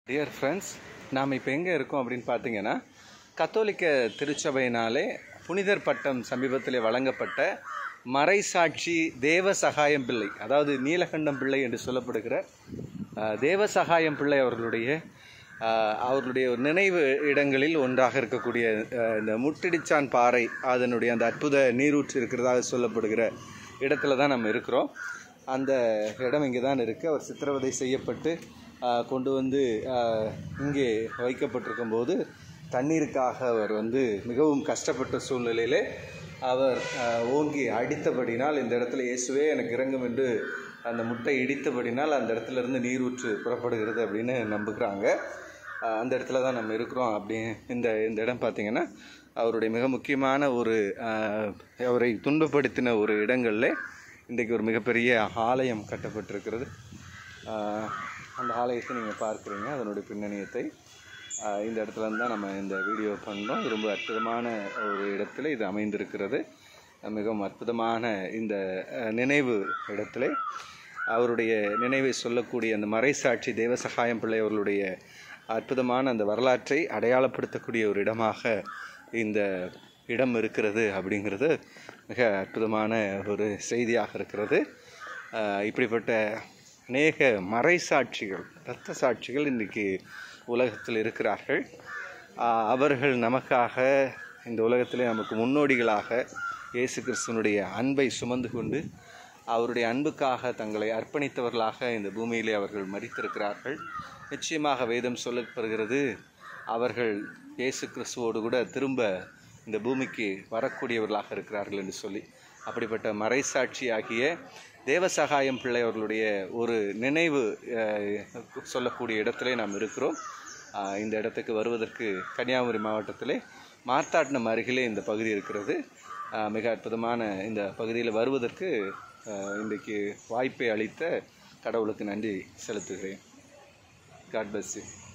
dear friends நாம் இப்போ எங்கே இருக்கோம் அப்படின்னு பார்த்தீங்கன்னா கத்தோலிக்க திருச்சபையினாலே புனிதர் பட்டம் சமீபத்தில் வழங்கப்பட்ட மறைசாட்சி தேவ சகாயம் பிள்ளை அதாவது நீலகண்டம் பிள்ளை என்று சொல்லப்படுகிற அஹ், தேவ சகாயம் பிள்ளை அவர்களுடைய அஹ், அவர்களுடைய ஒரு நினைவு இடங்களில் ஒன்றாக இருக்கக்கூடிய அஹ், இந்த முட்டிடிச்சான் பாறை அதனுடைய அந்த அற்புத நீரூற்று இருக்கிறதாக சொல்லப்படுகிற இடத்துல தான் நம்ம இருக்கிறோம் அந்த இடம் இங்கே தான் இருக்குது அவர் சித்திரவதை செய்யப்பட்டு ஆஹ், கொண்டு வந்து ஆஹ், இங்கே வைக்கப்பட்டிருக்கும் போது தண்ணீருக்காக அவர் வந்து மிகவும் கஷ்டப்பட்ட சூழ்நிலையிலே அவர் ஆஹ், ஓங்கி அடித்தபடினால் இந்த இடத்துல இயேசுவே எனக்கு இறங்கும் என்று அந்த முட்டை இடித்தபடினால் அந்த இடத்துல இருந்து நீரூற்று புறப்படுகிறது அப்படின்னு நம்புகிறாங்க ஆஹ், அந்த இடத்துல தான் நம்ம இருக்கிறோம் அப்படி இந்த இந்த இடம் பார்த்திங்கன்னா அவருடைய மிக முக்கியமான ஒரு ஆஹ், அவரை துன்பப்படுத்தின ஒரு இடங்களில் இன்றைக்கு ஒரு மிகப்பெரிய ஆலயம் கட்டப்பட்டிருக்கிறது ஆஹ் அந்த ஆலயத்தை நீங்கள் பார்க்குறீங்க அதனுடைய பின்னணியத்தை ஆஹ் இந்த இடத்துல இருந்து தான் நம்ம இந்த வீடியோ பண்ணோம் இது ரொம்ப அற்புதமான ஒரு இடத்துல இது அமைந்திருக்கிறது அஹ் மிகவும் அற்புதமான இந்த அஹ், நினைவு இடத்துல அவருடைய நினைவை சொல்லக்கூடிய அந்த மறைசாட்சி தேவசகாயம் பிள்ளை அவர்களுடைய அற்புதமான அந்த வரலாற்றை அடையாளப்படுத்தக்கூடிய ஒரு இடமாக இந்த இடம் இருக்கிறது அப்படிங்கிறது மிக அற்புதமான ஒரு செய்தியாக இருக்கிறது ஆஹ் இப்படிப்பட்ட அநேக மறைசாட்சிகள் இரத்த சாட்சிகள் இன்றைக்கி உலகத்தில் இருக்கிறார்கள் ஆஹ் அவர்கள் நமக்காக இந்த உலகத்திலே நமக்கு முன்னோடிகளாக இயேசு கிறிஸ்துவனுடைய அன்பை சுமந்து கொண்டு அவருடைய அன்புக்காக தங்களை அர்ப்பணித்தவர்களாக இந்த பூமியிலே அவர்கள் மறித்திருக்கிறார்கள் நிச்சயமாக வேதம் சொல்லப்படுகிறது அவர்கள் இயேசு கிறிஸ்துவோடு கூட திரும்ப இந்த பூமிக்கு வரக்கூடியவர்களாக இருக்கிறார்கள் என்று சொல்லி அப்படிப்பட்ட மறைசாட்சியாகிய தேவசகாயம் பிள்ளை அவர்களுடைய ஒரு நினைவு அஹ், சொல்லக்கூடிய இடத்திலே நாம் இருக்கிறோம் ஆஹ், இந்த இடத்துக்கு வருவதற்கு கன்னியாகுமரி மாவட்டத்திலே மார்த்தாட்டம் அருகிலே இந்த பகுதி இருக்கிறது ஆஹ், மிக அற்புதமான இந்த பகுதியில் வருவதற்கு ஆஹ், இன்றைக்கு வாய்ப்பை அளித்த கடவுளுக்கு நன்றி செலுத்துகிறேன் காட் bless you